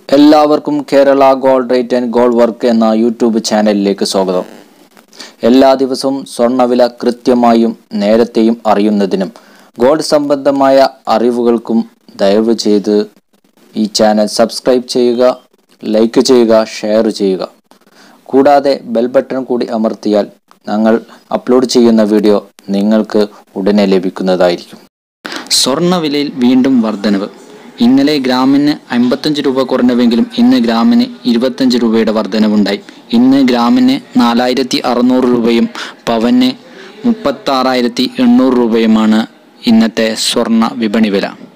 എല്ലാവർക്കും Kerala gold rate and gold work എന്ന YouTube ചാനലിലേക്ക് സ്വാഗതം എല്ലാ ദിവസവും സ്വർണ്ണവില കൃത്യമായും നേരത്തെയും അറിയുന്നതിനും ഗോൾഡ് സംബന്ധമായ അറിവുകൾക്കും ദയവ് ചെയ്ത് ഈ ചാനൽ സബ്സ്ക്രൈബ് ചെയ്യുക ലൈക്ക് ചെയ്യുക ഷെയർ ചെയ്യുക കൂടാതെ ബെൽ ബട്ടൺ കൂടി അമർത്തിയാൽ ഞങ്ങൾ അപ്ലോഡ് ചെയ്യുന്ന വീഡിയോ നിങ്ങൾക്ക് ഉടനെ ലഭിക്കുന്നതായിരിക്കും സ്വർണ്ണവിലയിൽ വീണ്ടും വർധനവ് ഇന്നലെ ഗ്രാമിന് അമ്പത്തഞ്ച് രൂപ കുറഞ്ഞവെങ്കിലും ഇന്ന് ഗ്രാമിന് ഇരുപത്തഞ്ച് രൂപയുടെ വർധനവുണ്ടായി ഇന്ന് ഗ്രാമിന് നാലായിരത്തി അറുന്നൂറ് രൂപയും പവന് മുപ്പത്താറായിരത്തി എണ്ണൂറ് രൂപയുമാണ് ഇന്നത്തെ സ്വർണ്ണ വിപണി വില